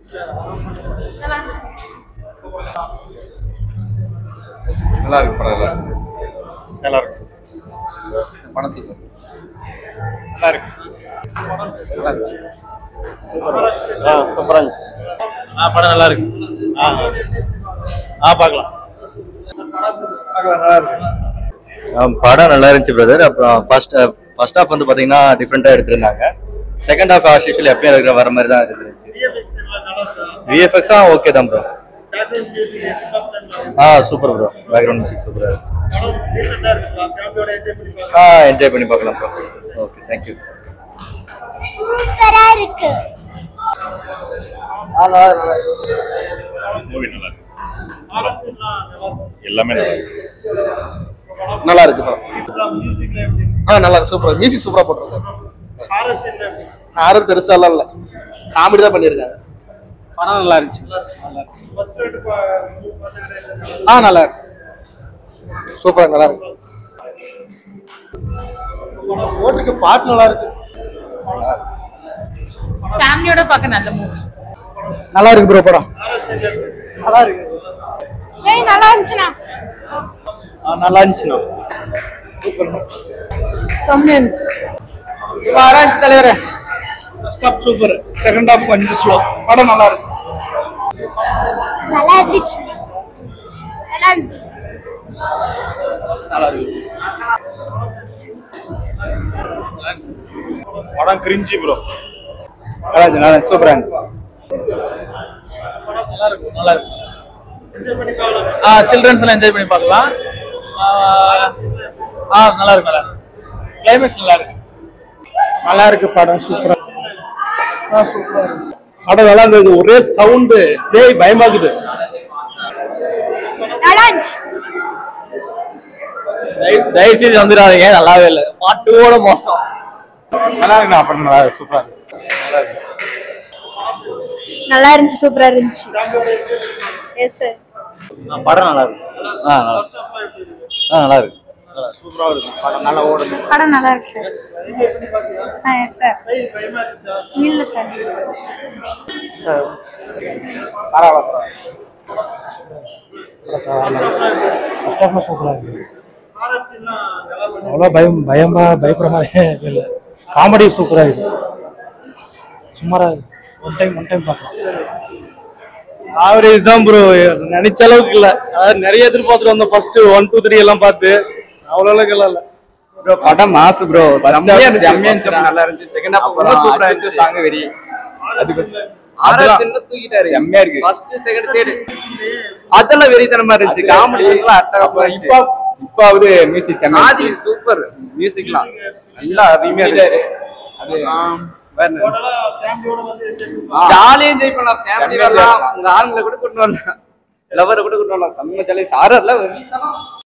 நல்லா இருந்துச்சு நல்லா இருக்கு படம் நல்லா இருக்கு நல்லா இருக்கு படம் சூப்பர் நல்லா இருக்கு நல்லா இருந்துச்சு ஆ சூப்பரா இருந்துச்சு ஆ படம் நல்லா இருக்கு ஆ ஆ பார்க்கலாம் நல்லா இருக்கு படம் நல்லா இருந்துச்சு பிரதர் அப்புறம் ஃபர்ஸ்ட் ஃபர்ஸ்ட் ஹாஃப் வந்து பாத்தீங்கன்னா டிஃப்ரெண்டா எடுத்திருந்தாங்க செகண்ட் ஹாஃப் ஆஸ் யூஷுவல் எப்பயும் இருக்கிற வர மாதிரி தான் இருந்துச்சு விஎஃப்எக்ஸா ஓகே தான் ப்ரோ ஆ சூப்பர் ப்ரோ பேக்ரவுண்ட் மியூசிக் சூப்பரா இருந்துச்சு ஆ என்ஜாய் பண்ணி பார்க்கலாம் ப்ரோ ஓகே தேங்க்யூ சூப்பரா இருக்கு மூவி நல்லா இருக்கு எல்லாமே நல்லா இருக்கு நல்லா இருக்கு படம் ஆ நல்லா இருக்கு சூப்பரா மியூசிக் சூப்பரா போட்டிருக்காங்க யாரும் பெருசாலாம் இல்ல காமெடி தான் பண்ணியிருக்காங்க படம் நல்லா இருந்துச்சு ஆ நல்லா இருக்கு சூப்பரா நல்லா இருக்கு ஓட்டுக்கு பாட்டு நல்லா இருக்கு ஃபேமிலியோட பார்க்க நல்ல மூவி நல்லா இருக்கு ப்ரோ படம் நல்லா இருக்கு ஏய் நல்லா இருந்துச்சுண்ணா நல்லா இருந்துச்சுண்ணா செம்மையா இருந்துச்சு சூப்பரா இருந்துச்சு தலைவரே first half super second half கொஞ்சம் ஸ்லோ படம் நல்லா இருக்கு நல்லா இருந்துச்சு நல்லா இருந்துச்சு நல்லா இருக்கு படம் கிரிஞ்சி ப்ரோ நல்லா இருந்துச்சு நல்லா சூப்பரா இருந்துச்சு நல்லா இருக்கும் நல்லா இருக்கும் ஆ சில்ட்ரன்ஸ் எல்லாம் என்ஜாய் பண்ணி பார்க்கலாம் ஆ, ஆ நல்லா இருக்கு நல்லா கிளைமேக்ஸ் நல்லா இருக்கு நல்லா இருக்கு படம் சூப்பரா ஆ சூப்பரா இருக்கு படம் நல்லா இருந்தது ஒரே சவுண்டு டேய் பயமாக்குது நல்லா இருந்துச்சு தயவு செய்து வந்துடாதீங்க நல்லாவே இல்லை பாட்டோட மோசம் நல்லா இருக்கு படம் நல்லா இருக்கு சூப்பரா இருக்கு நல்லா இருந்துச்சு சூப்பரா இருந்துச்சு எஸ் சார் படம் நல்லா இருக்கு ஆ நல்லா இருக்கு ஆ நல்லா இருக்கு சூப்பரா இருக்கு படம் நல்லா ஓடுது படம் நல்லா இருக்கு சார் ஆ எஸ் சார் இல்ல சார் பரவாயில்ல ஃபர்ஸ்ட் ஹாஃப்ல சூப்பராக இருக்கு அவ்வளோ பயம் பயமா பயப்படுற மாதிரி இல்லை காமெடி சூப்பராக இருக்கு சுமாராக இருக்கு ஒன் டைம் ஒன் டைம் பார்க்கலாம் ஆவரேஜ் தான் ப்ரோ நினைச்ச அளவுக்கு இல்ல அதாவது நிறைய எதிர்பார்த்துட்டு வந்தோம் ஃபர்ஸ்ட் ஒன் டூ த்ரீ எல்லாம் பார்த்து அவ்வளவு அளவுக்கு எல்லாம் இல்ல ப்ரோ படம் மாசு ப்ரோ செம்மையா இருந்துச்சு, செம்மையா இருந்துச்சு. நல்லா இருந்துச்சு செகண்ட் ஹாஃப் அப்புறம் சூப்பரா அடுத்த இருந்துச்சு song வெறி. அதுக்கு அதெல்லாம் அதெல்லாம் தூக்கிட்டாரு செம்மையா இருக்கு. ஃபர்ஸ்ட் செகண்ட் தேர்ட் அதெல்லாம் வெறித்தனமா இருந்துச்சு காமெடி எல்லாம் அட்டகாசமா அப்புறம் இருந்துச்சு இப்ப இப்பாவது மியூசிக் செம்மையா ஆதி இருந்துச்சு. சூப்பர் மியூசிக்லாம் நல்லா அருமையா இருந்துச்சு அது ஜாலியா என்ஜாய் பண்ணலாம் ஃபேமிலி செம்மையா வரலாம் enjoy உங்க ஆளுங்களை கூட கூட்டு வரலாம் லவரை கூட கூட்டு வரலாம் செம்ம ஜாலியா சாரர்ல